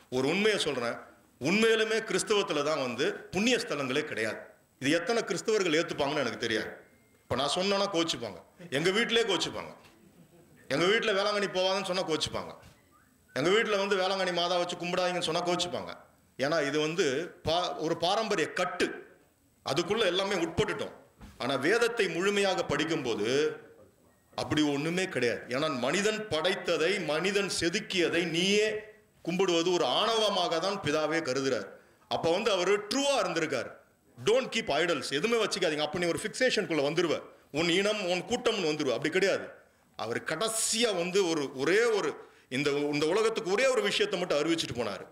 ஒரு உண்மையை சொல்கிறேன் உண்மையிலுமே கிறிஸ்தவத்தில் தான் வந்து புண்ணிய ஸ்தலங்களே கிடையாது இது எத்தனை கிறிஸ்தவர்கள் ஏற்றுப்பாங்கன்னு எனக்கு தெரியாது இப்போ நான் சொன்னேன்னா கோச்சிப்பாங்க எங்கள் வீட்டிலே கோச்சிப்பாங்க எங்கள் வீட்டில் வேளாங்கண்ணி போவாதுன்னு சொன்னால் கோச்சிப்பாங்க எங்கள் வீட்டில் வந்து வேளாங்கண்ணி மாதா வச்சு கும்பிடாதீங்கன்னு சொன்னால் கோச்சிப்பாங்க ஏன்னா இது வந்து பா ஒரு பாரம்பரிய கட்டு அதுக்குள்ளே எல்லாமே உட்பட்டுட்டோம் ஆனால் வேதத்தை முழுமையாக படிக்கும்போது அப்படி ஒண்ணுமே கிடையாது ஏன்னா மனிதன் படைத்ததை மனிதன் செதுக்கியதை நீயே கும்பிடுவது ஒரு ஆணவமாக தான் பிதாவே கருதுறார் அப்ப வந்து அவர் ட்ரூவா இருந்திருக்கார் டோன்ட் கீப் ஐடல்ஸ் எதுவுமே வச்சுக்காதீங்க அப்ப நீ ஒரு ஃபிக்சேஷனுக்குள்ள வந்துருவ உன் இனம் உன் கூட்டம்னு வந்துருவ அப்படி கிடையாது அவர் கடைசியா வந்து ஒரு ஒரே ஒரு இந்த இந்த உலகத்துக்கு ஒரே ஒரு விஷயத்தை மட்டும் அறிவிச்சிட்டு போனார்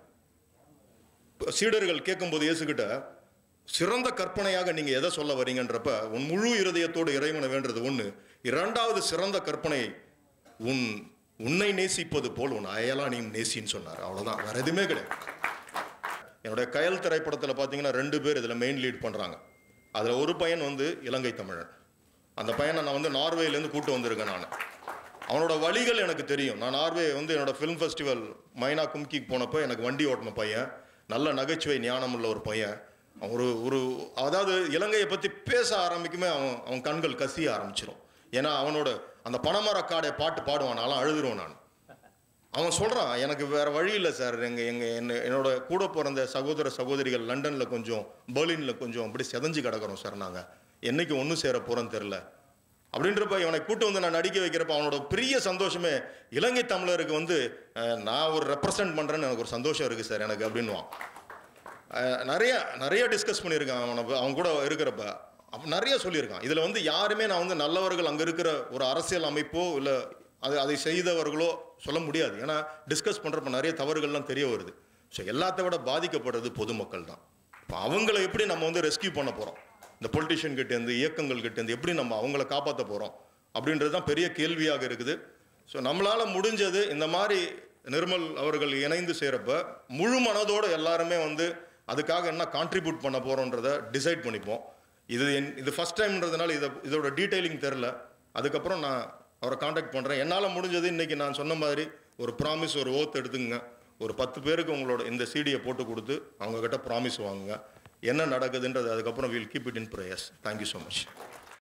சீடர்கள் கேட்கும்போது இயேசுகிட்ட சிறந்த கற்பனையாக நீங்க எதை சொல்ல வரீங்கன்றப்ப உன் முழு இருதயத்தோடு இறைவனை வேண்டது ஒண்ணு இரண்டாவது சிறந்த கற்பனை உன் உன்னை நேசிப்பது போல் உன் அயலானையும் நேசின்னு சொன்னார் அவ்வளவுதான் வேற எதுவுமே கிடையாது என்னுடைய கயல் திரைப்படத்தில் பார்த்தீங்கன்னா ரெண்டு பேர் இதில் மெயின் லீட் பண்ணுறாங்க அதில் ஒரு பையன் வந்து இலங்கை தமிழன் அந்த பையனை நான் வந்து நார்வேலேருந்து கூட்டு வந்திருக்கேன் நான் அவனோட வழிகள் எனக்கு தெரியும் நான் நார்வே வந்து என்னோட ஃபிலிம் ஃபெஸ்டிவல் மைனா கும்கிக்கு போனப்போ எனக்கு வண்டி ஓட்டின பையன் நல்ல நகைச்சுவை ஞானம் உள்ள ஒரு பையன் அவன் ஒரு ஒரு அதாவது இலங்கையை பற்றி பேச ஆரம்பிக்குமே அவன் அவன் கண்கள் கசிய ஆரம்பிச்சிடும் ஏன்னா அவனோட அந்த பனைமர காடை பாட்டு பாடுவான் நான்லாம் அழுதுருவேன் நான் அவன் சொல்கிறான் எனக்கு வேற வழி இல்லை சார் எங்கள் எங்கள் என்ன என்னோட கூட பிறந்த சகோதர சகோதரிகள் லண்டனில் கொஞ்சம் பெர்லினில் கொஞ்சம் அப்படி செதஞ்சு கிடக்குறோம் சார் நாங்கள் என்னைக்கு ஒன்று சேர போகிறோன்னு தெரில அப்படின்றப்ப இவனை கூட்டு வந்து நான் நடிக்க வைக்கிறப்ப அவனோட பெரிய சந்தோஷமே இலங்கை தமிழருக்கு வந்து அஹ், நான் ஒரு ரெப்ரசன்ட் பண்ணுறேன்னு எனக்கு ஒரு சந்தோஷம் இருக்குது சார் எனக்கு அப்படின்னுவான் அஹ், நிறைய நிறைய டிஸ்கஸ் பண்ணியிருக்கான் அவனை அவன் கூட இருக்கிறப்ப அப்ப நிறைய சொல்லியிருக்கான் இதில் வந்து யாருமே நான் வந்து நல்லவர்கள் அங்கே இருக்கிற ஒரு அரசியல் அமைப்போ இல்லை அது அதை செய்தவர்களோ சொல்ல முடியாது ஏன்னா டிஸ்கஸ் பண்ணுறப்ப நிறைய தவறுகள்லாம் தெரிய வருது ஸோ எல்லாத்த விட பாதிக்கப்படுறது பொதுமக்கள் தான் இப்போ அவங்கள எப்படி நம்ம வந்து ரெஸ்கியூ பண்ண போகிறோம் இந்த பொலிட்டிஷியன் கிட்டேருந்து இயக்கங்கள் கிட்டேருந்து எப்படி நம்ம அவங்கள காப்பாற்ற போகிறோம் அப்படின்றது தான் பெரிய கேள்வியாக இருக்குது ஸோ நம்மளால் முடிஞ்சது இந்த மாதிரி நிர்மல் அவர்கள் இணைந்து செய்கிறப்ப முழு மனதோடு எல்லாருமே வந்து அதுக்காக என்ன கான்ட்ரிபியூட் பண்ண போகிறோன்றத டிசைட் பண்ணிப்போம் இது என் இது ஃபஸ்ட் டைம்ன்றதுனால இதை இதோட டீட்டெயிலிங் தெரில அதுக்கப்புறம் நான் அவரை காண்டாக்ட் பண்ணுறேன் என்னால் முடிஞ்சது இன்றைக்கி நான் சொன்ன மாதிரி ஒரு ப்ராமிஸ் ஒரு ஓத் எடுத்துங்க ஒரு பத்து பேருக்கு உங்களோட இந்த சீடியை போட்டு கொடுத்து அவங்கக்கிட்ட ப்ராமிஸ் வாங்குங்க என்ன நடக்குதுன்றது அதுக்கப்புறம் will keep it in prayers thank you so much